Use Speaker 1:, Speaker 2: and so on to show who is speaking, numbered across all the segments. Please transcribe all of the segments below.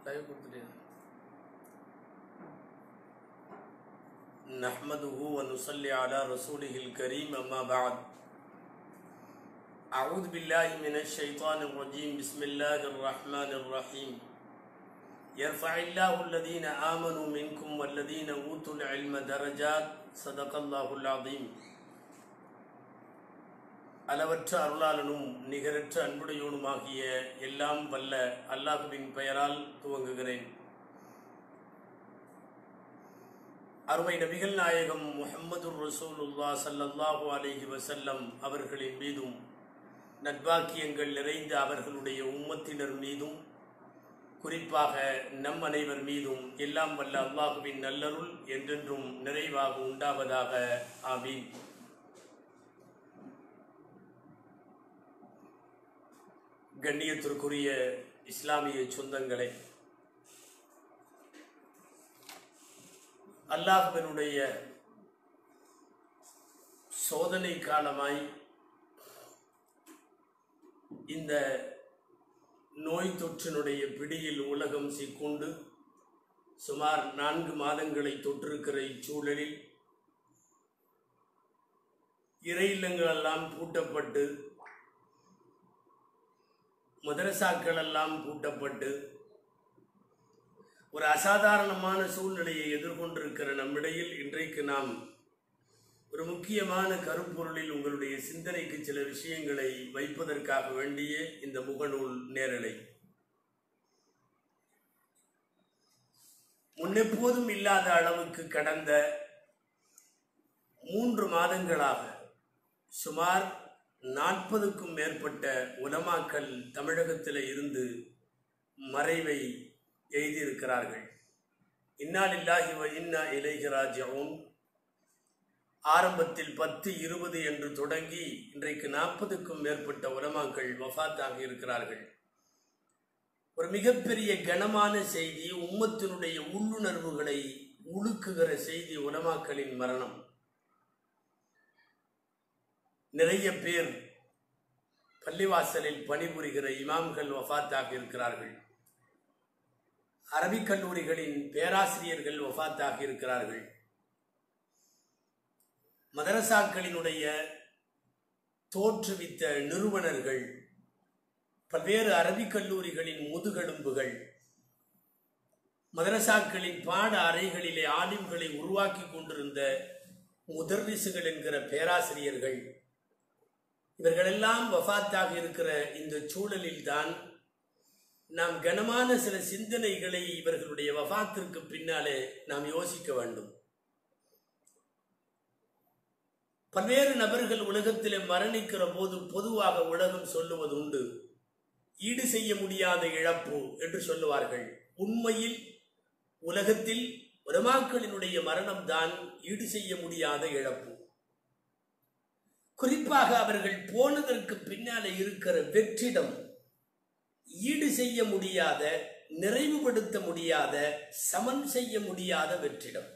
Speaker 1: time கொடுத்துட்டேன் نحمده ونصلي على رسوله الكريم أما بعد أعوذ بالله من الشيطان الرجيم بسم الله الرحمن الرحيم يرفع الله الذين آمنوا منكم والذين أوتوا العلم درجات صدق الله العظيم அளவற்ற அருளாளனும் நிகரற்ற அன்புடையோனுமாகிய எல்லாம் வல்ல அல்லாஹுவின் பெயரால் துவங்குகிறேன் அருமை நபிகள் நாயகம் முஹம்மது ரசூலுல்லா சல்லல்லாஹு அலைஹி வசல்லம் அவர்களின் மீதும் நட்பாக்கியங்கள் நிறைந்த அவர்களுடைய உம்மத்தினர் மீதும் குறிப்பாக நம் அனைவர் மீதும் எல்லாம் வல்ல அல்லாஹுவின் நல்லருள் என்றென்றும் நிறைவாக உண்டாவதாக ஆமீன் கண்ணியத்திற்குரிய இஸ்லாமிய சொந்தங்களே அல்லாஹ்வினுடைய சோதனை காலமாய் இந்த நோய் தொற்றினுடைய பிடியில் உலகம் சிக்கொண்டு சுமார் நான்கு மாதங்களை தொற்றிருக்கிற இச்சூழலில் இறை இல்லங்களெல்லாம் பூட்டப்பட்டு மதரசாக்கள் எல்லாம் பூட்டப்பட்டு ஒரு அசாதாரணமான சூழ்நிலையை எதிர்கொண்டிருக்கிற நம்மிடையில் இன்றைக்கு நாம் ஒரு முக்கியமான கருப்பொருளில் உங்களுடைய சிந்தனைக்கு சில விஷயங்களை வைப்பதற்காக வேண்டிய இந்த முகநூல் நேரலை முன்னெப்போதும் இல்லாத அளவுக்கு கடந்த மூன்று மாதங்களாக சுமார் நாற்பதுக்கும் மேற்பட்ட உலமாக்கள் தமிழகத்தில் இருந்து மறைவை எழுதியிருக்கிறார்கள் இன்னாலில்லாஹி வ இன்னா இலைகராஜவும் ஆரம்பத்தில் பத்து இருபது என்று தொடங்கி இன்றைக்கு நாற்பதுக்கும் மேற்பட்ட உலமாக்கள் வஃபாத்தாகி இருக்கிறார்கள் ஒரு மிகப்பெரிய கனமான செய்தி உம்மத்தினுடைய உள்ளுணர்வுகளை உழுக்குகிற செய்தி உலமாக்களின் மரணம் நிறைய பேர் பள்ளிவாசலில் பணிபுரிகிற இமாம்கள் வஃபாத்தாக இருக்கிறார்கள் அரபிக் கல்லூரிகளின் பேராசிரியர்கள் வஃபாத்தாக இருக்கிறார்கள் மதரசாக்களினுடைய தோற்றுவித்த நிறுவனர்கள் பல்வேறு அரபிக் கல்லூரிகளின் முதுகெலும்புகள் மதரசாக்களின் பாட அறைகளிலே ஆலிம்களை உருவாக்கி கொண்டிருந்த முதர்ரிசுகள் என்கிற பேராசிரியர்கள் இவர்களெல்லாம் வஃபாத்தாக இருக்கிற இந்த சூழலில் தான் நாம் கனமான சில சிந்தனைகளை இவர்களுடைய வஃபாத்திற்கு பின்னாலே நாம் யோசிக்க வேண்டும் பல்வேறு நபர்கள் உலகத்திலே மரணிக்கிற போது பொதுவாக உலகம் சொல்லுவது உண்டு ஈடு செய்ய முடியாத இழப்பு என்று சொல்லுவார்கள் உண்மையில் உலகத்தில் உலமாக்களினுடைய மரணம்தான் ஈடு செய்ய முடியாத இழப்பு குறிப்பாக அவர்கள் போனதற்கு பின்னாலே இருக்கிற வெற்றிடம் ஈடு செய்ய முடியாத நிறைவுபடுத்த முடியாத சமன் செய்ய முடியாத வெற்றிடம்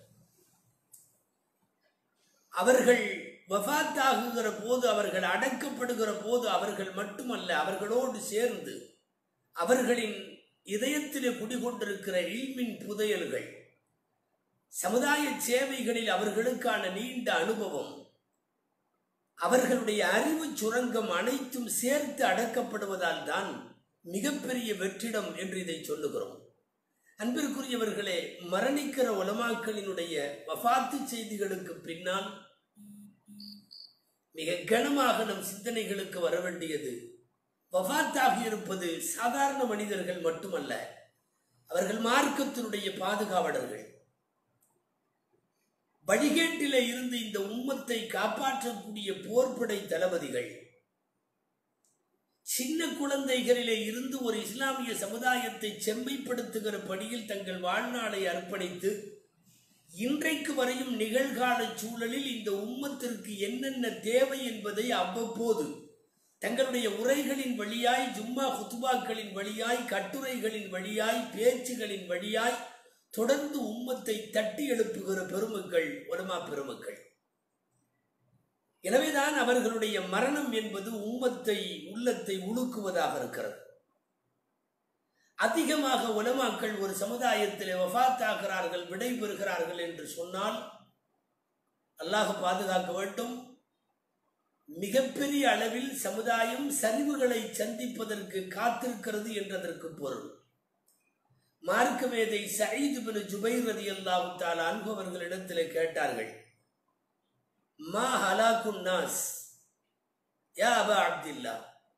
Speaker 1: அவர்கள் வஃத்தாகுகிற போது அவர்கள் அடக்கப்படுகிற போது அவர்கள் மட்டுமல்ல அவர்களோடு சேர்ந்து அவர்களின் இதயத்திலே குடிகொண்டிருக்கிற இல்மின் புதையல்கள் சமுதாய சேவைகளில் அவர்களுக்கான நீண்ட அனுபவம் அவர்களுடைய அறிவு சுரங்கம் அனைத்தும் சேர்த்து அடக்கப்படுவதால் தான் மிகப்பெரிய வெற்றிடம் என்று இதை சொல்லுகிறோம் அன்பிற்குரியவர்களே மரணிக்கிற உலமாக்களினுடைய வஃபாத்து செய்திகளுக்கு பின்னால் மிக கனமாக நம் சிந்தனைகளுக்கு வர வேண்டியது வஃபாத்தாக இருப்பது சாதாரண மனிதர்கள் மட்டுமல்ல அவர்கள் மார்க்கத்தினுடைய பாதுகாவலர்கள் வழிகேட்டில இருந்து இந்த உம்மத்தை காப்பாற்றக்கூடிய போர்ப்படை தளபதிகள் சின்ன குழந்தைகளிலே இருந்து ஒரு இஸ்லாமிய சமுதாயத்தை செம்மைப்படுத்துகிற பணியில் தங்கள் வாழ்நாளை அர்ப்பணித்து இன்றைக்கு வரையும் நிகழ்கால சூழலில் இந்த உம்மத்திற்கு என்னென்ன தேவை என்பதை அவ்வப்போது தங்களுடைய உரைகளின் வழியாய் ஜும்மா குத்துபாக்களின் வழியாய் கட்டுரைகளின் வழியாய் பேச்சுகளின் வழியாய் தொடர்ந்து உம்மத்தை தட்டி எழுப்புகிற பெருமக்கள் உலமா பெருமக்கள் எனவேதான் அவர்களுடைய மரணம் என்பது உம்மத்தை உள்ளத்தை உழுக்குவதாக இருக்கிறது அதிகமாக உலமாக்கள் ஒரு சமுதாயத்திலே வஃத்தாகிறார்கள் விடைபெறுகிறார்கள் என்று சொன்னால் அல்லாஹ் பாதுகாக்க வேண்டும் மிகப்பெரிய அளவில் சமுதாயம் சரிவுகளை சந்திப்பதற்கு காத்திருக்கிறது என்றதற்கு பொருள் மார்க்க மேதை சயீது பின் ஜுபைர் ரதி அல்லாவுத்தால் அன்பவர்களிடத்தில் கேட்டார்கள் மா ஹலாக்குன் நாஸ் யா அபா அப்துல்லா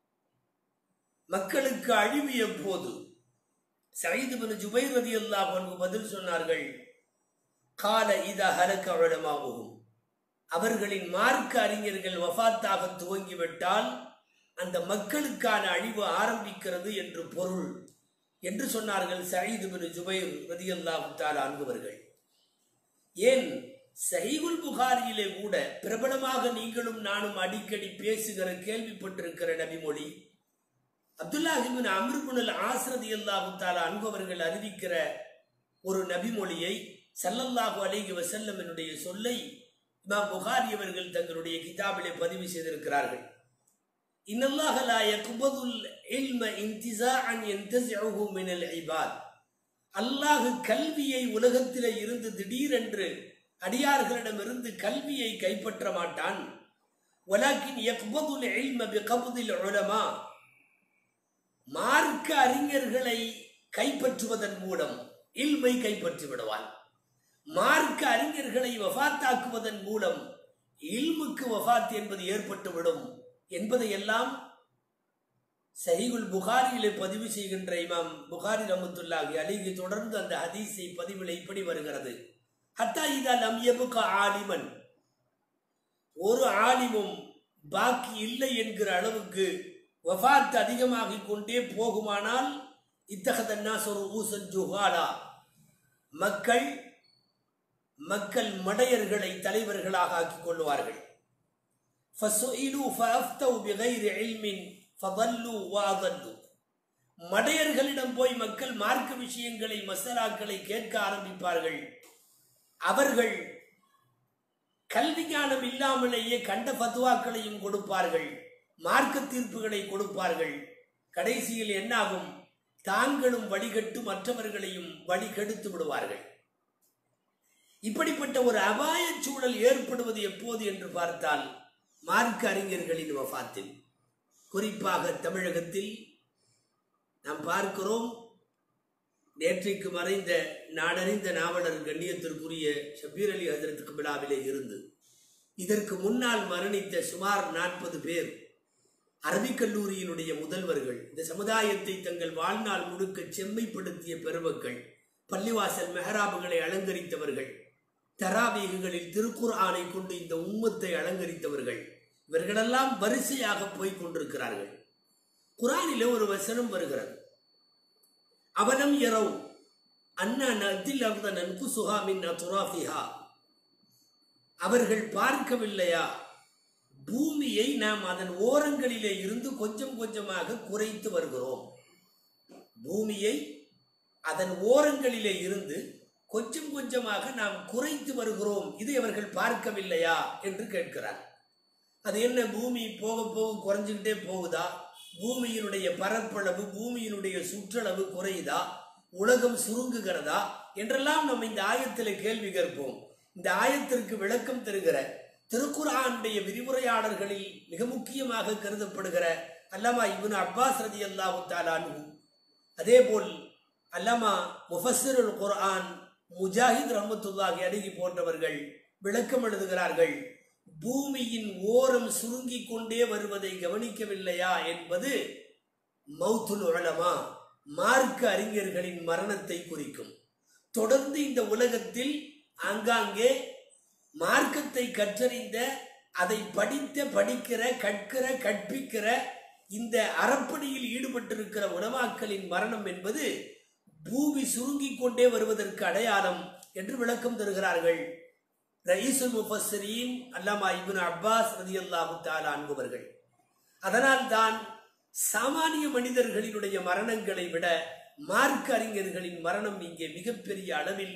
Speaker 1: மக்களுக்கு அழிவு எப்போது சயீது பின் ஜுபைர் ரதி அல்லாஹ் பதில் சொன்னார்கள் கால இத ஹலக்க உலமாவும் அவர்களின் மார்க்க அறிஞர்கள் வஃத்தாக துவங்கிவிட்டால் அந்த மக்களுக்கான அழிவு ஆரம்பிக்கிறது என்று பொருள் என்று சொன்னார்கள் சயீது பின் ஜுபைர் ரதியல்லாஹு தாலா அன்பவர்கள் ஏன் சஹீகுல் புகாரியிலே கூட பிரபலமாக நீங்களும் நானும் அடிக்கடி பேசுகிற கேள்விப்பட்டிருக்கிற நபிமொழி அப்துல்லாஹிபின் அமிர்புனல் ஆசிரதி அல்லாஹு தாலா அன்பவர்கள் அறிவிக்கிற ஒரு நபிமொழியை சல்லல்லாஹு அலைஹி வசல்லம் என்னுடைய சொல்லை இமாம் புகாரி அவர்கள் தங்களுடைய கிதாபிலே பதிவு செய்திருக்கிறார்கள் இன்னல்லாஹ லா யக்பதுல் இல்ம இன்திஸாஅன் யன்தஸிஉஹு மினல் இபாத் அல்லாஹ் கல்வியை உலகத்திலே இருந்து திடீரென்று அடியார்களிடமிருந்து கல்வியை கைப்பற்ற மாட்டான் வலாக்கின் யக்பதுல் இல்ம பிகப்தில் உலமா மார்க்க அறிஞர்களை கைப்பற்றுவதன் மூலம் இல்மை கைப்பற்றி விடுவான் மார்க்க அறிஞர்களை வஃத்தாக்குவதன் மூலம் இல்முக்கு வஃத் என்பது ஏற்பட்டுவிடும் என்பதையெல்லாம் சஹீகுல் புகாரியிலே பதிவு செய்கின்ற இமாம் புகாரி ரமத்துல்லாஹி அலிகு தொடர்ந்து அந்த ஹதீஸை பதிவில் இப்படி வருகிறது ஹத்தா இதா லம் எபுக ஆலிமன் ஒரு ஆலிமும் பாக்கி இல்லை என்கிற அளவுக்கு வஃத் அதிகமாகிக் கொண்டே போகுமானால் இத்தகதன்னா சொரு ஊசன் ஜுஹாலா மக்கள் மக்கள் மடையர்களை தலைவர்களாக ஆக்கிக் கொள்வார்கள் மடையர்களிடம் போய் மக்கள் மார்க்க விஷயங்களை மசாலாக்களை கேட்க ஆரம்பிப்பார்கள் அவர்கள் கல்வி ஞானம் இல்லாமலேயே கண்ட பத்துவாக்களையும் கொடுப்பார்கள் மார்க்க தீர்ப்புகளை கொடுப்பார்கள் கடைசியில் என்னாகும் தாங்களும் வழிகட்டு மற்றவர்களையும் வழிகெடுத்து விடுவார்கள் இப்படிப்பட்ட ஒரு அபாய சூழல் ஏற்படுவது எப்போது என்று பார்த்தால் மார்க்க அறிஞர்களின் வஃத்தில் குறிப்பாக தமிழகத்தில் நாம் பார்க்கிறோம் நேற்றைக்கு மறைந்த நாடறிந்த நாவலர் கண்ணியத்திற்குரிய ஷபீர் அலி ஹசரத் கபிலாவிலே இருந்து இதற்கு முன்னால் மரணித்த சுமார் நாற்பது பேர் அரபிக் கல்லூரியினுடைய முதல்வர்கள் இந்த சமுதாயத்தை தங்கள் வாழ்நாள் முழுக்க செம்மைப்படுத்திய பெருமக்கள் பள்ளிவாசல் மெஹராபுகளை அலங்கரித்தவர்கள் தராபீகுகளில் திருக்குர் ஆணை கொண்டு இந்த உம்மத்தை அலங்கரித்தவர்கள் இவர்களெல்லாம் வரிசையாக போய் கொண்டிருக்கிறார்கள் குரானிலே ஒரு வசனம் வருகிறது அவனம் எரவு அண்ணா நதில் அர்த நன்கு சுகாமின் துராஃபிஹா அவர்கள் பார்க்கவில்லையா பூமியை நாம் அதன் ஓரங்களிலே இருந்து கொஞ்சம் கொஞ்சமாக குறைத்து வருகிறோம் பூமியை அதன் ஓரங்களிலே இருந்து கொஞ்சம் கொஞ்சமாக நாம் குறைத்து வருகிறோம் இதை அவர்கள் பார்க்கவில்லையா என்று கேட்கிறார் அது என்ன பூமி போக போக குறைஞ்சுக்கிட்டே போகுதா பூமியினுடைய பரப்பளவு பூமியினுடைய சுற்றளவு குறையுதா உலகம் சுருங்குகிறதா என்றெல்லாம் நம்ம இந்த ஆயத்தில் கேள்வி கேட்போம் இந்த ஆயத்திற்கு விளக்கம் தருகிற திருக்குரானுடைய விரிவுரையாளர்களில் மிக முக்கியமாக கருதப்படுகிற அல்லமா இவனு அப்பாஸ் ரதி அல்லாஹு தாலானு அதே போல் அல்லமா முஃபஸ்ஸருல் குர்ஆன் முஜாஹித் ரஹமத்துல்லாஹி அழகி போன்றவர்கள் விளக்கம் எழுதுகிறார்கள் பூமியின் ஓரம் சுருங்கி கொண்டே வருவதை கவனிக்கவில்லையா என்பது மௌத்துல் உலமா மார்க்க அறிஞர்களின் மரணத்தை குறிக்கும் தொடர்ந்து இந்த உலகத்தில் ஆங்காங்கே மார்க்கத்தை கற்றறிந்த அதை படித்த படிக்கிற கற்கிற கற்பிக்கிற இந்த அறப்பணியில் ஈடுபட்டிருக்கிற உலமாக்களின் மரணம் என்பது பூமி சுருங்கிக் கொண்டே வருவதற்கு அடையாளம் என்று விளக்கம் தருகிறார்கள் ரயீசுல் முஃபஸ்ஸரீன் அல்லாமா இப்னு அப்பாஸ் ரதியல்லாஹு தஆலா அன்பவர்கள் அதனால் தான் சாமானிய மனிதர்களினுடைய மரணங்களை விட மார்க்க அறிஞர்களின் மரணம் இங்கே மிகப்பெரிய அளவில்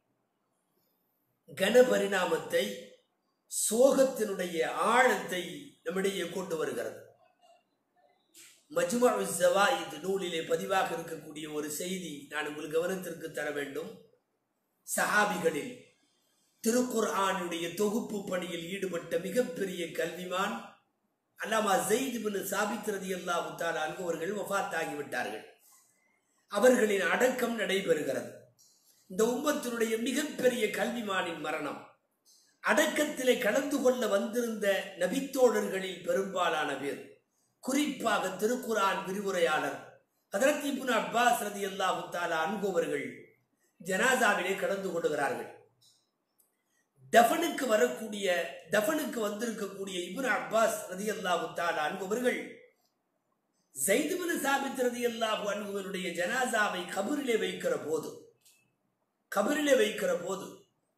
Speaker 1: கனபரிணாமத்தை சோகத்தினுடைய ஆழத்தை நம்மிடையே கொண்டு வருகிறது மஜ்மு ஜவாயித் நூலிலே பதிவாக இருக்கக்கூடிய ஒரு செய்தி நான் உங்கள் கவனத்திற்கு தர வேண்டும் சஹாபிகளில் திருக்குர்ஆனுடைய தொகுப்பு பணியில் ஈடுபட்ட மிகப்பெரிய கல்விமான் அல்லாமா ஜெயித் பின் சாபித் ரதியல்லாஹு தஆலா அன்ஹு அவர்கள் வஃபாத் ஆகிவிட்டார்கள் அவர்களின் அடக்கம் நடைபெறுகிறது இந்த உம்மத்தினுடைய மிகப்பெரிய கல்விமானின் மரணம் அடக்கத்திலே கலந்து கொள்ள வந்திருந்த நபித்தோழர்களில் பெரும்பாலான பேர் குறிப்பாக திருக்குரான் விரிவுரையாளர் ஹதரத் இப்னு அப்பாஸ் ரதியல்லாஹு தஆலா அன்ஹு அவர்கள் ஜனாசாவிலே கலந்து கொள்கிறார்கள் தஃபனுக்கு வரக்கூடிய தஃபனுக்கு வந்திருக்கக்கூடிய இப்னு அப்பாஸ் ரதியல்லாஹு தஆலா அன்பவர்கள் ஜைதுபின் சாபித் ரதியல்லாஹு அன்பவருடைய ஜனாசாவை கபரிலே வைக்கிற போது கபரிலே வைக்கிற போது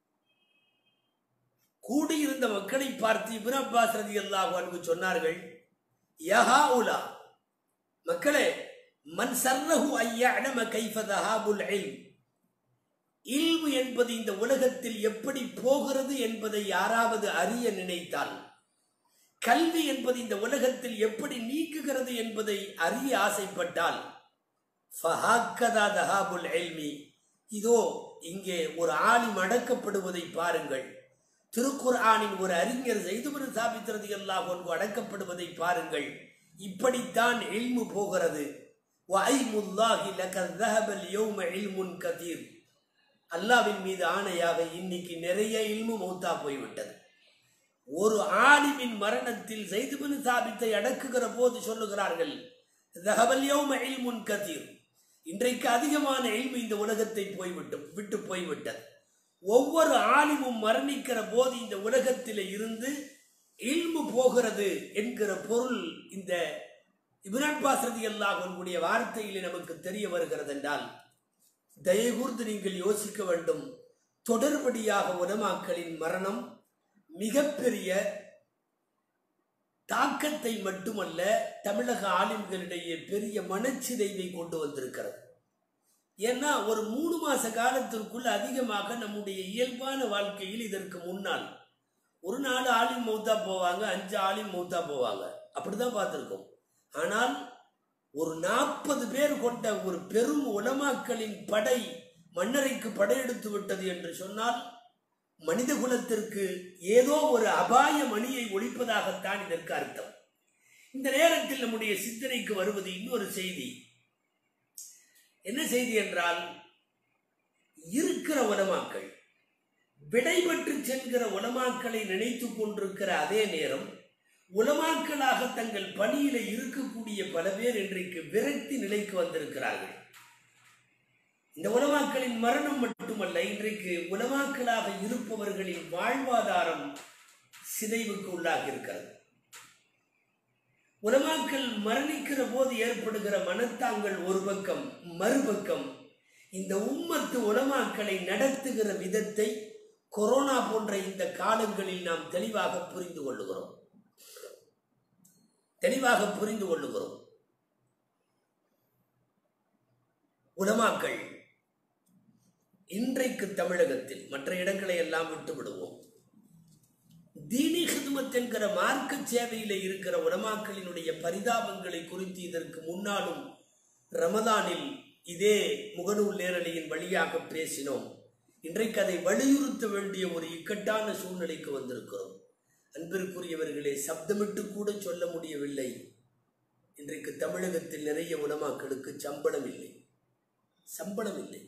Speaker 1: கூடியிருந்த மக்களை பார்த்து இப்னு அப்பாஸ் ரதியல்லாஹு அன்பு சொன்னார்கள் யஹா உலா மக்களே மன் சர்ரஹு ஐயஅலம கைஃப தஹாபுல் இல்ம் இல்மு என்பது இந்த உலகத்தில் எப்படி போகிறது என்பதை யாராவது அறிய நினைத்தால் கல்வி என்பது இந்த உலகத்தில் எப்படி நீக்குகிறது என்பதை அறிய ஆசைப்பட்டால் ஃபஹாக்கதா தஹாபுல் இல்மி இதோ இங்கே ஒரு ஆலிம் அடக்கப்படுவதை பாருங்கள் திருக்குர்ஆனின் ஒரு அறிஞர் செய்துபுர சாபித்திரது எல்லாம் ஒன்று அடக்கப்படுவதை பாருங்கள் இப்படித்தான் இல்மு போகிறது வஐமுல்லாஹி லகத் தஹபல் யௌம இல்முன் கதீர் அல்லாவின் மீது ஆணையாக இன்னைக்கு நிறைய இல்மு மௌத்தா போய்விட்டது ஒரு ஆலிமின் மரணத்தில் செய்துபின் சாபித்தை அடக்குகிற போது சொல்லுகிறார்கள் தகவல் யௌம இல்முன் கதீர் இன்றைக்கு அதிகமான இல்மு இந்த உலகத்தை போய்விட்டு விட்டு போய்விட்டது ஒவ்வொரு ஆலிமும் மரணிக்கிற போது இந்த உலகத்திலே இருந்து இல்மு போகிறது என்கிற பொருள் இந்த இப்ரான் பாசரதி அல்லாஹ் உன்னுடைய வார்த்தையிலே நமக்கு தெரிய வருகிறது என்றால் தயகூர்ந்து நீங்கள் யோசிக்க வேண்டும் தொடர்படியாக உலமாக்களின் மரணம் மிகப்பெரிய தாக்கத்தை மட்டுமல்ல தமிழக ஆலிம்களிடையே பெரிய மனச்சிதைவை கொண்டு வந்திருக்கிறது ஏன்னா ஒரு மூணு மாச காலத்திற்குள் அதிகமாக நம்முடைய இயல்பான வாழ்க்கையில் இதற்கு முன்னால் ஒரு நாலு ஆலிம் மௌத்தா போவாங்க அஞ்சு ஆலிம் மௌத்தா போவாங்க அப்படிதான் பார்த்துருக்கோம் ஆனால் ஒரு நாற்பது பேர் கொண்ட ஒரு பெரும் உலமாக்களின் படை மன்னரைக்கு படையெடுத்து விட்டது என்று சொன்னால் மனித குலத்திற்கு ஏதோ ஒரு அபாய மணியை ஒழிப்பதாகத்தான் இதற்கு அர்த்தம் இந்த நேரத்தில் நம்முடைய சிந்தனைக்கு வருவது இன்னொரு செய்தி என்ன செய்தி என்றால் இருக்கிற உலமாக்கள் விடைபெற்று செல்கிற உலமாக்களை நினைத்துக் கொண்டிருக்கிற அதே நேரம் உலமாக்களாக தங்கள் பணியில இருக்கக்கூடிய பல பேர் இன்றைக்கு விரக்தி நிலைக்கு வந்திருக்கிறார்கள் இந்த உலமாக்களின் மரணம் மட்டுமல்ல இன்றைக்கு உலமாக்களாக இருப்பவர்களின் வாழ்வாதாரம் சிதைவுக்கு உள்ளாகி இருக்கிறது உலமாக்கள் மரணிக்கிற போது ஏற்படுகிற மனத்தாங்கள் ஒரு பக்கம் மறுபக்கம் இந்த உம்மத்து உலமாக்களை நடத்துகிற விதத்தை கொரோனா போன்ற இந்த காலங்களில் நாம் தெளிவாக புரிந்து கொள்ளுகிறோம் தெளிவாக புரிந்து கொள்ளுகிறோம் உலமாக்கள் இன்றைக்கு தமிழகத்தில் மற்ற இடங்களை எல்லாம் விட்டு விடுவோம் தீனி ஹிதுமத் என்கிற மார்க்க சேவையில இருக்கிற உலமாக்களினுடைய பரிதாபங்களை குறித்து இதற்கு முன்னாலும் ரமதானில் இதே முகநூல் நேரலையின் வழியாக பேசினோம் இன்றைக்கு அதை வலியுறுத்த வேண்டிய ஒரு இக்கட்டான சூழ்நிலைக்கு வந்திருக்கிறோம் அன்பிற்குரியவர்களே சப்தமிட்டு கூட சொல்ல முடியவில்லை இன்றைக்கு தமிழகத்தில் நிறைய உலமாக்களுக்கு சம்பளம் இல்லை சம்பளம் இல்லை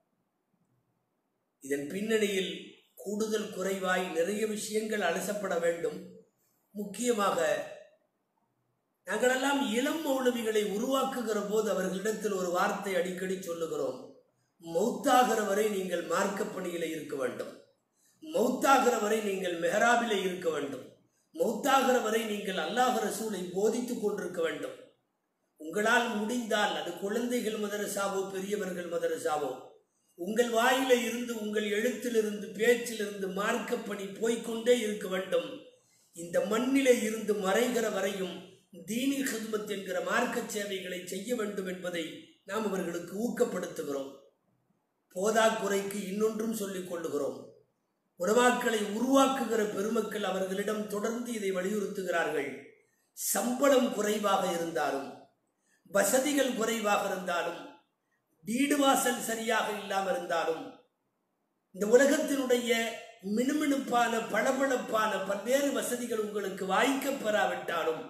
Speaker 1: இதன் பின்னணியில் கூடுதல் குறைவாய் நிறைய விஷயங்கள் அலசப்பட வேண்டும் முக்கியமாக நாங்களெல்லாம் இளம் மௌலவிகளை உருவாக்குகிற போது அவர்களிடத்தில் ஒரு வார்த்தை அடிக்கடி சொல்லுகிறோம் மௌத்தாகிற வரை நீங்கள் மார்க்க பணியில இருக்க வேண்டும் மௌத்தாகிற வரை நீங்கள் மெஹராபில இருக்க வேண்டும் மௌத்தாகிற வரை நீங்கள் அல்லாஹ் ரசூலை போதித்துக் கொண்டிருக்க வேண்டும் உங்களால் முடிந்தால் அது குழந்தைகள் மதரசாவோ பெரியவர்கள் மதரசாவோ உங்கள் வாயில இருந்து உங்கள் எழுத்திலிருந்து பேச்சிலிருந்து மார்க்கப்பணி போய்க்கொண்டே இருக்க வேண்டும் இந்த மண்ணிலே இருந்து மறைகிற வரையும் தீனி ஹிதுமத் என்கிற மார்க்க சேவைகளை செய்ய வேண்டும் என்பதை நாம் அவர்களுக்கு ஊக்கப்படுத்துகிறோம் போதாக்குறைக்கு இன்னொன்றும் சொல்லிக் கொள்ளுகிறோம் உறவாக்களை உருவாக்குகிற பெருமக்கள் அவர்களிடம் தொடர்ந்து இதை வலியுறுத்துகிறார்கள் சம்பளம் குறைவாக இருந்தாலும் வசதிகள் குறைவாக இருந்தாலும் வீடு வாசல் சரியாக இல்லாமல் இருந்தாலும் இந்த உலகத்தினுடைய மினுமினுப்பான பளபளப்பான பல்வேறு வசதிகள் உங்களுக்கு வாய்க்கப் பெறாவிட்டாலும்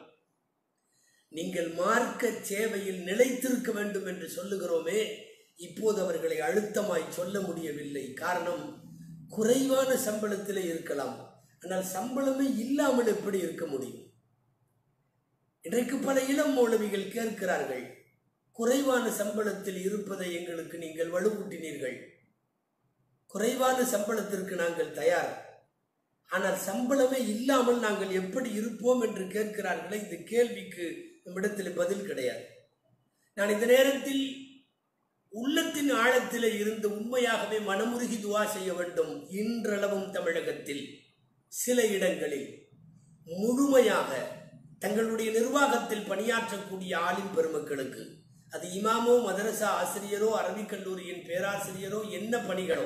Speaker 1: நீங்கள் மார்க்க சேவையில் நிலைத்திருக்க வேண்டும் என்று சொல்லுகிறோமே இப்போது அவர்களை அழுத்தமாய் சொல்ல முடியவில்லை காரணம் குறைவான சம்பளத்திலே இருக்கலாம் ஆனால் சம்பளமே இல்லாமல் எப்படி இருக்க முடியும் இன்றைக்கு பல இளம் மௌலவிகள் கேட்கிறார்கள் குறைவான சம்பளத்தில் இருப்பதை எங்களுக்கு நீங்கள் வலுவூட்டினீர்கள் குறைவான சம்பளத்திற்கு நாங்கள் தயார் ஆனால் சம்பளமே இல்லாமல் நாங்கள் எப்படி இருப்போம் என்று கேட்கிறார்களே இந்த கேள்விக்கு நம்மிடத்தில் பதில் கிடையாது நான் இந்த நேரத்தில் உள்ளத்தின் ஆழத்திலே இருந்து உண்மையாகவே மனமுருகி துவா செய்ய வேண்டும் இன்றளவும் தமிழகத்தில் சில இடங்களில் முழுமையாக தங்களுடைய நிர்வாகத்தில் பணியாற்றக்கூடிய ஆளின் பெருமக்களுக்கு அது இமாமோ மதரசா ஆசிரியரோ அரபிக் கல்லூரியின் பேராசிரியரோ என்ன பணிகளோ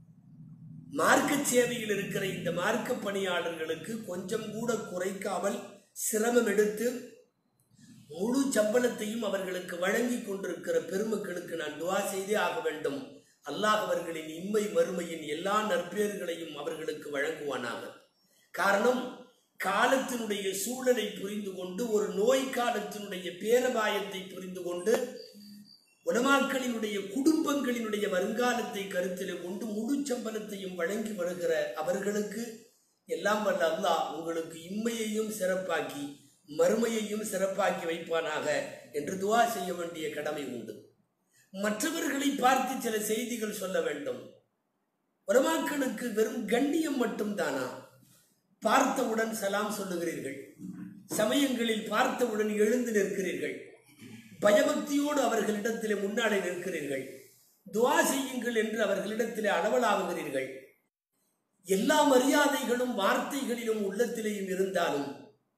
Speaker 1: மார்க்க சேவையில் இருக்கிற இந்த மார்க்க பணியாளர்களுக்கு கொஞ்சம் கூட குறைக்காமல் சிரமம் எடுத்து முழு சம்பளத்தையும் அவர்களுக்கு வழங்கி கொண்டிருக்கிற பெருமக்களுக்கு நான் துவா செய்தே ஆக வேண்டும் அல்லாஹ் அவர்களின் இம்மை மறுமையின் எல்லா நற்பேறுகளையும் அவர்களுக்கு வழங்குவானாக காரணம் காலத்தினுடைய சூழலை புரிந்து கொண்டு ஒரு நோய் காலத்தினுடைய பேரபாயத்தை புரிந்து கொண்டு உலமாக்களினுடைய குடும்பங்களினுடைய வருங்காலத்தை கருத்தில் கொண்டு முழு சம்பளத்தையும் வழங்கி வருகிற அவர்களுக்கு எல்லாம் வல்ல அல்லாஹ் உங்களுக்கு இம்மையையும் சிறப்பாக்கி மறுமையையும் சிறப்பாக்கி வைப்பானாக என்று துவா செய்ய வேண்டிய கடமை உண்டு மற்றவர்களை பார்த்து சில செய்திகள் சொல்ல வேண்டும் உலமாக்களுக்கு வெறும் கண்ணியம் மட்டும்தானா பார்த்தவுடன் சலாம் சொல்லுகிறீர்கள் சமயங்களில் பார்த்தவுடன் எழுந்து நிற்கிறீர்கள் பயபக்தியோடு அவர்களிடத்திலே முன்னாடி நிற்கிறீர்கள் துவா செய்யுங்கள் என்று அவர்களிடத்திலே அளவலாவுகிறீர்கள் எல்லா மரியாதைகளும் வார்த்தைகளிலும் உள்ளத்திலேயும் இருந்தாலும்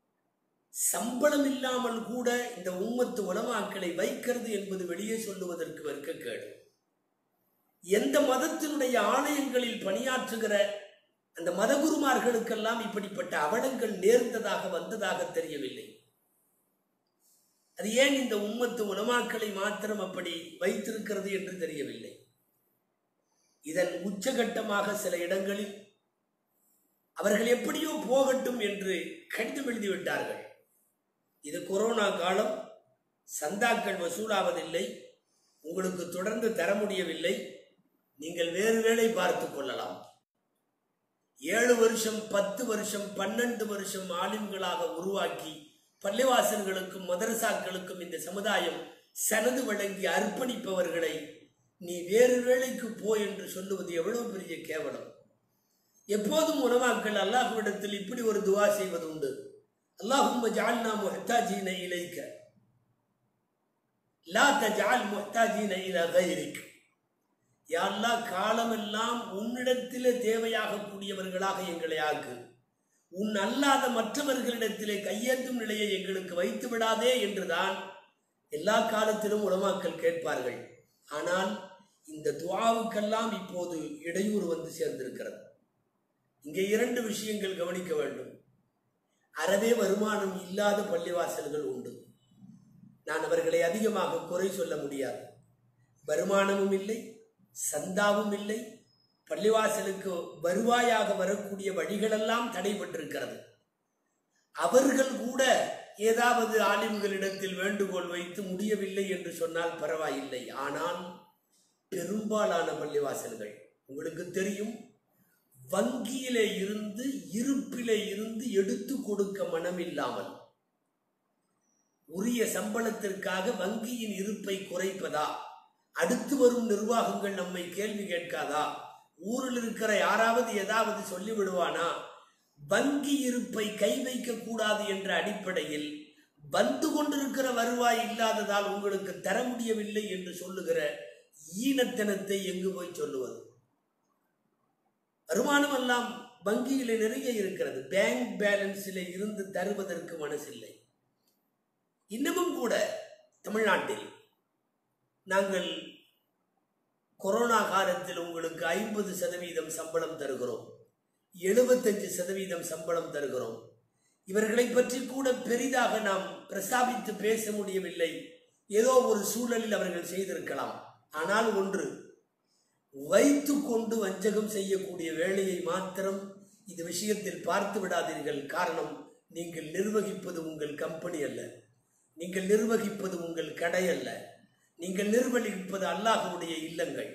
Speaker 1: சம்பளம் இல்லாமல் கூட இந்த உம்மத்து உலமாக்களை வைக்கிறது என்பது வெளியே சொல்லுவதற்கு வெட்கக்கேடு எந்த மதத்தினுடைய ஆலயங்களில் பணியாற்றுகிற அந்த மதகுருமார்களுக்கெல்லாம் இப்படிப்பட்ட அவலங்கள் நேர்ந்ததாக வந்ததாக தெரியவில்லை அது ஏன் இந்த உம்மத்து உலமாக்களை மாத்திரம் அப்படி வைத்திருக்கிறது என்று தெரியவில்லை இதன் உச்சகட்டமாக சில இடங்களில் அவர்கள் எப்படியோ போகட்டும் என்று கடிதம் எழுதிவிட்டார்கள் இது கொரோனா காலம் சந்தாக்கள் வசூலாவதில்லை உங்களுக்கு தொடர்ந்து தர முடியவில்லை நீங்கள் வேறு வேலை பார்த்து கொள்ளலாம் ஏழு வருஷம் பத்து வருஷம் பன்னெண்டு வருஷம் ஆலிம்களாக உருவாக்கி பள்ளிவாசல்களுக்கும் மதரசாக்களுக்கும் இந்த சமுதாயம் சனது வழங்கி அர்ப்பணிப்பவர்களை நீ வேறு வேலைக்கு போ என்று சொல்லுவது எவ்வளவு பெரிய கேவலம் எப்போதும் உணவாக்கள் அல்லாஹ்விடத்தில் இப்படி ஒரு துவா செய்வது உண்டு அல்லாஹும்ம ஜஅல்னா முஹ்தாஜீன இலைக்க லா தஜஅல் முஹ்தாஜீன இலா கைரிக் யா அல்லாஹ் காலமெல்லாம் உன்னிடத்திலே தேவையாக கூடியவர்களாக எங்களை ஆக்கு உன் அல்லாத மற்றவர்களிடத்திலே கையேந்தும் நிலையை எங்களுக்கு வைத்து விடாதே என்றுதான் எல்லா காலத்திலும் உலமாக்கள் கேட்பார்கள் ஆனால் இந்த துவாவுக்கெல்லாம் இப்போது இடையூறு வந்து சேர்ந்திருக்கிறது இங்கே இரண்டு விஷயங்கள் கவனிக்க வேண்டும் அறவே வருமானம் இல்லாத பள்ளிவாசல்கள் உண்டு நான் அவர்களை அதிகமாக குறை சொல்ல முடியாது வருமானமும் இல்லை சந்தாவும் இல்லை பள்ளிவாசலுக்கு வருவாயாக வரக்கூடிய வழிகளெல்லாம் தடைபட்டிருக்கிறது அவர்கள் கூட ஏதாவது ஆலிம்களிடத்தில் வேண்டுகோள் வைத்து முடியவில்லை என்று சொன்னால் பரவாயில்லை ஆனால் பெரும்பாலான பள்ளிவாசல்கள் உங்களுக்கு தெரியும் வங்கியிலே இருந்து இருப்பிலே இருந்து எடுத்து கொடுக்க மனம் இல்லாமல் உரிய சம்பளத்திற்காக வங்கியின் இருப்பை குறைப்பதா அடுத்து வரும் நிர்வாகங்கள் நம்மை கேள்வி கேட்காதா ஊரில் இருக்கிற யாராவது ஏதாவது சொல்லிவிடுவானா வங்கி இருப்பை கை வைக்க கூடாது என்ற அடிப்படையில் வந்து கொண்டிருக்கிற வருவாய் இல்லாததால் உங்களுக்கு தர முடியவில்லை என்று சொல்லுகிற ஈனத்தனத்தை எங்கு போய் சொல்லுவது வருமானம் எல்லாம் வங்கியில நிறைய இருக்கிறது பேங்க் பேலன்ஸில் இருந்து தருவதற்கு மனசில்லை இன்னமும் கூட தமிழ்நாட்டில் நாங்கள் கொரோனா காலத்தில் உங்களுக்கு ஐம்பது சதவீதம் சம்பளம் தருகிறோம் எழுபத்தஞ்சு சதவீதம் சம்பளம் தருகிறோம் இவர்களை பற்றி கூட பெரிதாக நாம் பிரஸ்தாபித்து பேச முடியவில்லை ஏதோ ஒரு சூழலில் அவர்கள் செய்திருக்கலாம் ஆனால் ஒன்று வைத்து கொண்டு வஞ்சகம் செய்யக்கூடிய வேலையை மாத்திரம் இந்த விஷயத்தில் பார்த்து விடாதீர்கள் காரணம் நீங்கள் நிர்வகிப்பது உங்கள் கம்பெனி அல்ல நீங்கள் நிர்வகிப்பது உங்கள் கடை அல்ல நீங்கள் நிர்வகிப்பது அல்லாஹ்வுடைய இல்லங்கள்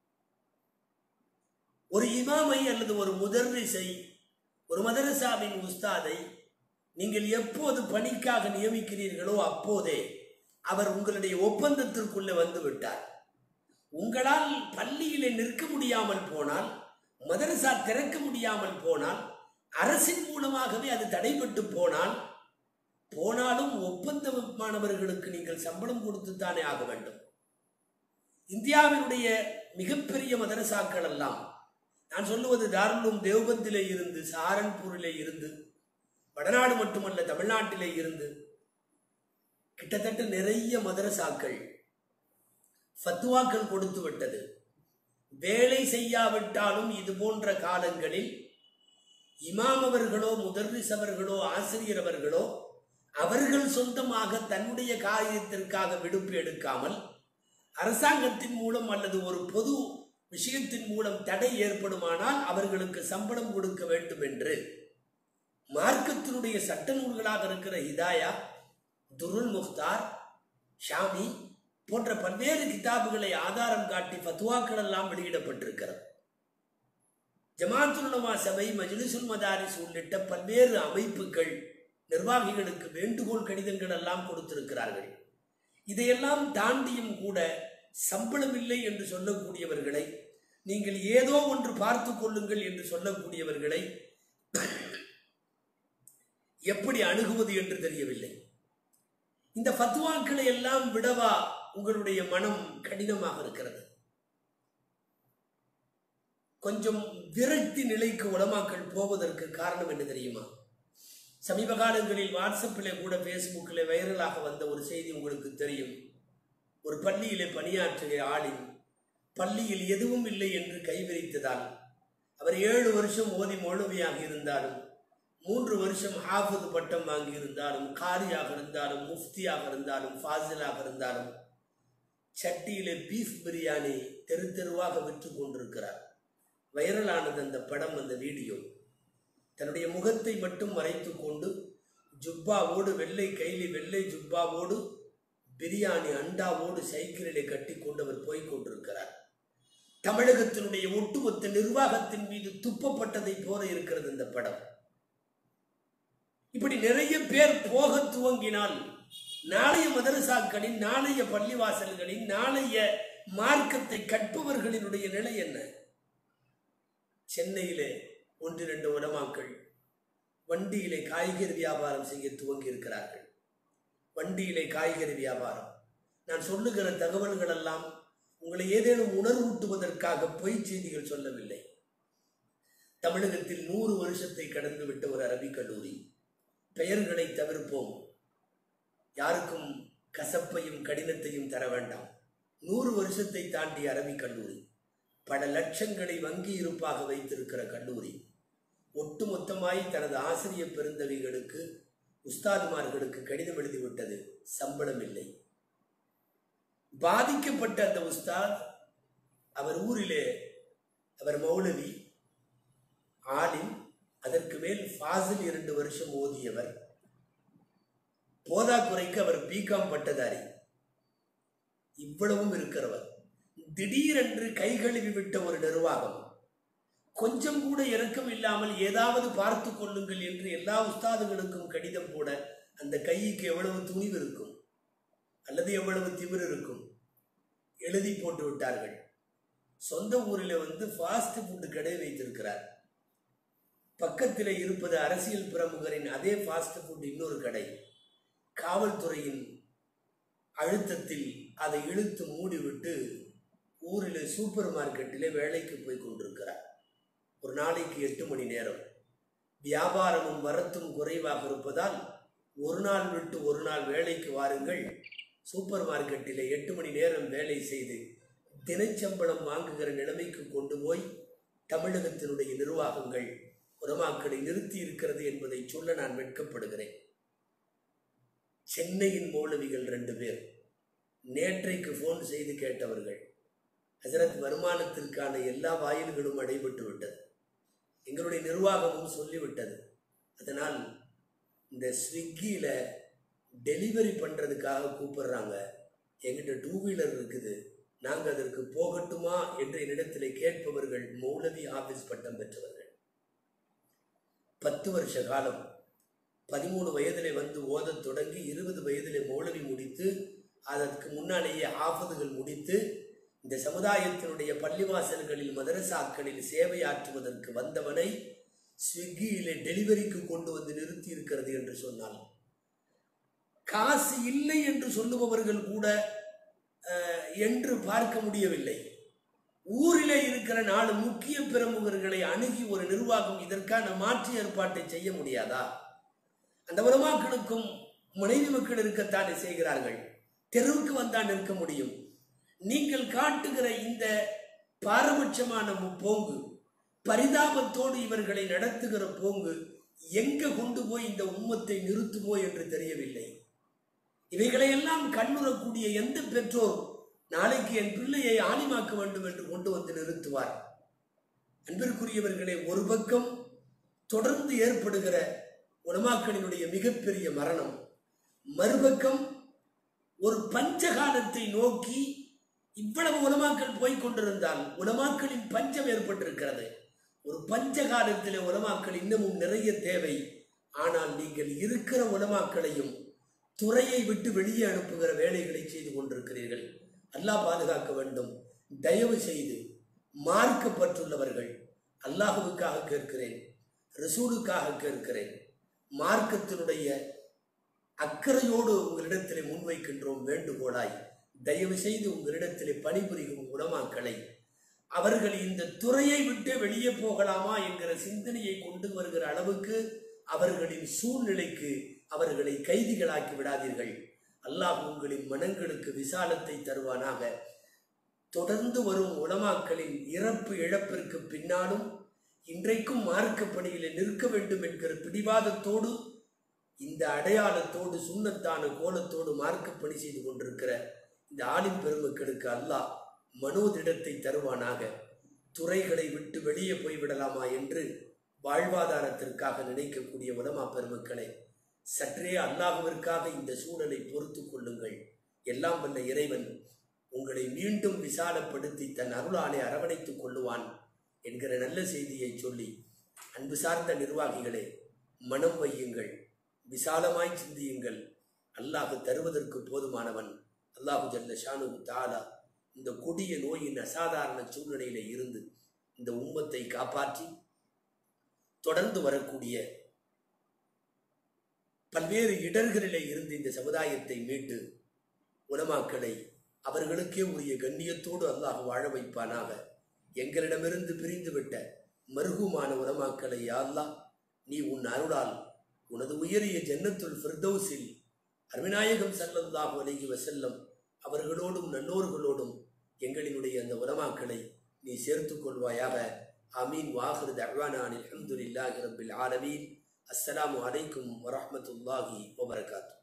Speaker 1: ஒரு இமாமை அல்லது ஒரு முதர்ரிசை ஒரு மதரசாவின் உஸ்தாதை நீங்கள் எப்போது பணிக்காக நியமிக்கிறீர்களோ அப்போதே அவர் உங்களுடைய ஒப்பந்தத்திற்குள்ளே வந்து விட்டார் உங்களால் பள்ளியிலே நிற்க முடியாமல் போனால் மதரசா திறக்க முடியாமல் போனால் அரசின் மூலமாகவே அது தடைபட்டு போனால் போனாலும் ஒப்பந்த மாணவர்களுக்கு நீங்கள் சம்பளம் கொடுத்துத்தானே ஆக வேண்டும் இந்தியாவினுடைய மிகப்பெரிய மதரசாக்கள் எல்லாம் நான் சொல்லுவது தாருலும் தேவபந்திலே இருந்து சாரன்பூரிலே இருந்து வடநாடு மட்டுமல்ல தமிழ்நாட்டிலே இருந்து கிட்டத்தட்ட நிறைய மதரசாக்கள் ஃபத்துவாக்கள் கொடுத்து விட்டது வேலை செய்யாவிட்டாலும் இது போன்ற காலங்களில் இமாம் அவர்களோ முதர்ரிஸ் அவர்களோ ஆசிரியர் அவர்களோ அவர்கள் சொந்தமாக தன்னுடைய காரியத்திற்காக விடுப்பு எடுக்காமல் அரசாங்கத்தின் மூலம் அல்லது ஒரு பொது விஷயத்தின் மூலம் தடை ஏற்படுமானால் அவர்களுக்கு சம்பளம் கொடுக்க வேண்டும் என்று மார்க்கத்தினுடைய சட்ட நூல்களாக இருக்கிற ஹிதாயா துருல் முஃப்தார் ஷாமி போன்ற பல்வேறு கிதாபுகளை ஆதாரம் காட்டி ஃபத்வாக்கள் எல்லாம் வெளியிடப்பட்டிருக்கிறது ஜமாத்துலமா சபை மஜ்லிசுல் மதாரிஸ் உள்ளிட்ட பல்வேறு அமைப்புகள் நிர்வாகிகளுக்கு வேண்டுகோள் கடிதங்கள் எல்லாம் கொடுத்திருக்கிறார்கள் இதையெல்லாம் தாண்டியும் கூட சம்பளம் இல்லை என்று சொல்லக்கூடியவர்களை நீங்கள் ஏதோ ஒன்று பார்த்து கொள்ளுங்கள் என்று சொல்லக்கூடியவர்களை எப்படி அணுகுவது என்று தெரியவில்லை இந்த ஃபத்வாக்களை எல்லாம் விடவா உங்களுடைய மனம் கடினமாக இருக்கிறது கொஞ்சம் விரக்தி நிலைக்கு உலமாக்கள் போவதற்கு காரணம் என்ன தெரியுமா சமீப காலங்களில் வாட்ஸ்அப்பில் கூட ஃபேஸ்புக்கில் வைரலாக வந்த ஒரு செய்தி உங்களுக்கு தெரியும் ஒரு பள்ளியிலே பணியாற்றிய ஆளின் பள்ளியில் எதுவும் இல்லை என்று கைவிரித்ததால் அவர் ஏழு வருஷம் ஓதி மொழுமையாக இருந்தாலும் மூன்று வருஷம் ஹாஃபது பட்டம் வாங்கி இருந்தாலும் காரியாக இருந்தாலும் முஃப்தியாக இருந்தாலும் ஃபாசிலாக இருந்தாலும் சட்டியிலே பீஃப் பிரியாணி தெரு தெருவாக விற்று கொண்டிருக்கிறார் வைரலானது அந்த படம் அந்த வீடியோ தன்னுடைய முகத்தை மட்டும் மறைத்து கொண்டு ஜுப்பாவோடு வெள்ளை கைலி வெள்ளை ஜுப்பாவோடு பிரியாணி அண்டாவோடு சைக்கிளிலே கட்டி கொண்டு அவர் போய்க் கொண்டிருக்கிறார் தமிழகத்தினுடைய ஒட்டுமொத்த நிர்வாகத்தின் மீது துப்பப்பட்டதை போல இருக்கிறது இந்த படம் இப்படி நிறைய பேர் போக துவங்கினால் நாளைய மதரசாக்களின் நாளைய பள்ளிவாசல்களின் நாளைய மார்க்கத்தை கற்பவர்களினுடைய நிலை என்ன சென்னையிலே ஒன்று இரண்டு உலமாக்கள் வண்டியிலே காய்கறி வியாபாரம் செய்ய துவங்கி இருக்கிறார்கள் வண்டியிலே காய்கறி வியாபாரம் நான் சொல்லுகிற தகவல்கள் எல்லாம் உங்களை ஏதேனும் உணர்வூட்டுவதற்காக பொய் செய்திகள் சொல்லவில்லை தமிழகத்தில் நூறு வருஷத்தை கடந்து விட்ட ஒரு அரபிக் கல்லூரி பெயர்களை தவிர்ப்போம் யாருக்கும் கசப்பையும் கடினத்தையும் தர வேண்டாம் நூறு வருஷத்தை தாண்டி அரபிக் கல்லூரி பல லட்சங்களை வங்கி இருப்பாக வைத்திருக்கிற கல்லூரி ஒட்டுமொத்தமாய் தனது ஆசிரியர் பெருந்தகைகளுக்கு உஸ்தாதுமார்களுக்கு கடிதம் எழுதிவிட்டது சம்பளம் இல்லை பாதிக்கப்பட்ட அந்த உஸ்தாத் அவர் ஊரிலே அவர் மௌலவி ஆலிம் அதற்கு மேல் ஃபாசில் இரண்டு வருஷம் ஓதியவர் போதாக்குறைக்கு அவர் பிகாம் பட்டதாரி இவ்வளவும் இருக்கிறவர் திடீரென்று கை கழுவி விட்ட ஒரு நிர்வாகம் கொஞ்சம் கூட இரக்கம் இல்லாமல் ஏதாவது பார்த்து கொள்ளுங்கள் என்று எல்லா உஸ்தாதுகளுக்கும் கடிதம் போட அந்த கைக்கு எவ்வளவு துணிவு இருக்கும் அல்லது எவ்வளவு திமிர் இருக்கும் எழுதி போட்டு விட்டார்கள் சொந்த ஊரில் வந்து ஃபாஸ்ட் ஃபுட் கடை வைத்திருக்கிறார் பக்கத்தில் இருப்பது அரசியல் பிரமுகரின் அதே ஃபாஸ்ட் ஃபுட் இன்னொரு கடை காவல்துறையின் அழுத்தத்தில் அதை இழுத்து மூடிவிட்டு ஊரில் சூப்பர் மார்க்கெட்டிலே வேலைக்கு போய் கொண்டிருக்கிறார் ஒரு நாளைக்கு எட்டு மணி நேரம் வியாபாரமும் வரத்தும் குறைவாக இருப்பதால் ஒரு நாள் விட்டு ஒரு நாள் வேலைக்கு வாருங்கள் சூப்பர் மார்க்கெட்டிலே எட்டு மணி நேரம் வேலை செய்து தினச்சம்பளம் வாங்குகிற நிலைமைக்கு கொண்டு போய் தமிழகத்தினுடைய நிர்வாகங்கள் உரமாக்களை நிறுத்தி இருக்கிறது என்பதை சொல்ல நான் வெட்கப்படுகிறேன் சென்னையின் மௌலவிகள் ரெண்டு பேர் நேற்றைக்கு ஃபோன் செய்து கேட்டவர்கள் ஹசரத் வருமானத்திற்கான எல்லா வாயில்களும் அடைபட்டு விட்டது எங்களுடைய நிர்வாகமும் சொல்லிவிட்டது அதனால் இந்த ஸ்விக்கியில் டெலிவரி பண்ணுறதுக்காக கூப்பிடுறாங்க எங்கிட்ட டூ வீலர் இருக்குது நாங்கள் அதற்கு போகட்டுமா என்று என்னிடத்தில் கேட்பவர்கள் மௌலவி ஆபீஸ் பட்டம் பெற்றவர்கள் பத்து வருஷ காலம் பதிமூணு வயதிலே வந்து ஓதத் தொடங்கி இருபது வயதிலே மௌலவி முடித்து அதற்கு முன்னாலேயே ஆஃபதுகள் முடித்து இந்த சமுதாயத்தினுடைய பள்ளிவாசல்களில் மதரசாக்களில் சேவையாற்றுவதற்கு வந்தவனை ஸ்விக்கியிலே டெலிவரிக்கு கொண்டு வந்து நிறுத்தி இருக்கிறது என்று சொன்னால் காசு இல்லை என்று சொல்லுபவர்கள் கூட அஹ், என்று பார்க்க முடியவில்லை ஊரிலே இருக்கிற நாலு முக்கிய பிரமுகர்களை அணுகி ஒரு நிர்வாகம் இதற்கான மாற்று ஏற்பாட்டை செய்ய முடியாதா அந்த உலமாக்களுக்கும் மனைவி மக்கள் இருக்கத்தானே செய்கிறார்கள் தெருவுக்கு வந்தான் நிற்க முடியும் நீங்கள் காட்டுகிற இந்த பாரபட்சமான மு- போங்கு பரிதாபத்தோடு இவர்களை நடத்துகிற போங்கு எங்க கொண்டு போய் இந்த உம்மத்தை நிறுத்துமோ என்று தெரியவில்லை இவைகளையெல்லாம் கண்ணுறக்கூடிய எந்த பெற்றோர் நாளைக்கு என் பிள்ளையை ஆலிமாக்க வேண்டும் என்று கொண்டு வந்து நிறுத்துவார் அன்பிற்குரியவர்களே ஒரு பக்கம் தொடர்ந்து ஏற்படுகிற உலமாக்களினுடைய மிகப்பெரிய மரணம் மறுபக்கம் ஒரு பஞ்சகாலத்தை நோக்கி இவ்வளவு உலமாக்கள் போய்க் கொண்டிருந்தால் உலமாக்களின் பஞ்சம் ஏற்பட்டிருக்கிறது ஒரு பஞ்சகாலத்தில் உலமாக்கள் இன்னமும் நிறைய தேவை ஆனால் நீங்கள் இருக்கிற உலமாக்களையும் துறையை விட்டு வெளியே அனுப்புகிற வேலைகளை செய்து கொண்டிருக்கிறீர்கள் அல்லாஹ் பாதுகாக்க வேண்டும் தயவு செய்து மார்க்கப்பட்டுள்ளவர்கள் அல்லாஹுவுக்காக கேட்கிறேன் ரசூலுக்காக கேட்கிறேன் மார்க்கத்தினுடைய அக்கறையோடு உங்களிடத்திலே முன்வைக்கின்றோம் வேண்டுகோளாய் தயவு செய்து உங்களிடத்திலே பணிபுரியும் உலமாக்களை அவர்கள் இந்த துறையை விட்டு வெளியே போகலாமா என்கிற சிந்தனையை கொண்டு வருகிற அளவுக்கு அவர்களின் சூழ்நிலைக்கு அவர்களை கைதிகளாக்கி விடாதீர்கள் அல்லாஹ் உங்களின் மனங்களுக்கு விசாலத்தை தருவானாக தொடர்ந்து வரும் உலமாக்களின் இறப்பு இழப்பிற்கு பின்னாலும் இன்றைக்கும் மார்க்க பணியிலே நிற்க வேண்டும் என்கிற பிடிவாதத்தோடு இந்த அடையாளத்தோடு சுண்ணத்தான கோலத்தோடு மார்க்க பணி செய்து கொண்டிருக்கிற இந்த ஆலிம் பெருமக்களுக்கு அல்லாஹ் மனோதிடத்தை தருவானாக துறைகளை விட்டு வெளியே போய்விடலாமா என்று வாழ்வாதாரத்திற்காக நினைக்கக்கூடிய உலமா பெருமக்களை சற்றே அல்லாஹுவிற்காக இந்த சூழலை பொறுத்து கொள்ளுங்கள் எல்லாம் வல்ல இறைவன் உங்களை மீண்டும் விசாலப்படுத்தி தன் அருளாலே அரவணைத்துக் கொள்ளுவான் என்கிற நல்ல செய்தியை சொல்லி அன்பு சார்ந்த நிர்வாகிகளே மனம் வையுங்கள் விசாலமாய் சிந்தியுங்கள் அல்லாஹ் தருவதற்கு போதுமானவன் அல்லாஹு ஜல்ல ஷானு தாலா இந்த கொடிய நோயின் அசாதாரண சூழ்நிலையில இருந்து இந்த உம்மத்தை காப்பாற்றி தொடர்ந்து வரக்கூடிய பல்வேறு இடர்களிலே இருந்து இந்த சமுதாயத்தை மீட்டு உலமாக்களை அவர்களுக்கே உரிய கண்ணியத்தோடு அல்லாஹ் வாழ வைப்பானாக எங்களிடமிருந்து பிரிந்துவிட்ட மருகுமான உலமாக்களை யா அல்லாஹ் நீ உன் அருளால் உனது உயரிய ஜன்னத்துல் ஃபிர்தௌஸில் அருவிநாயகம் ஸல்லல்லாஹு அலைஹி வஸல்லம் அவர்களோடும் நல்லோர்களோடும் எங்களினுடைய அந்த உலமாக்களை நீ சேர்த்துக் கொள்வாயாக அமீன் வாஹிரு தஅவானா அல்ஹம்துலில்லாஹி ரப்பில் ஆலமீன் அஸ்ஸலாமு அலைக்கும் வரஹ்மத்துல்லாஹி வபரகாத்துஹு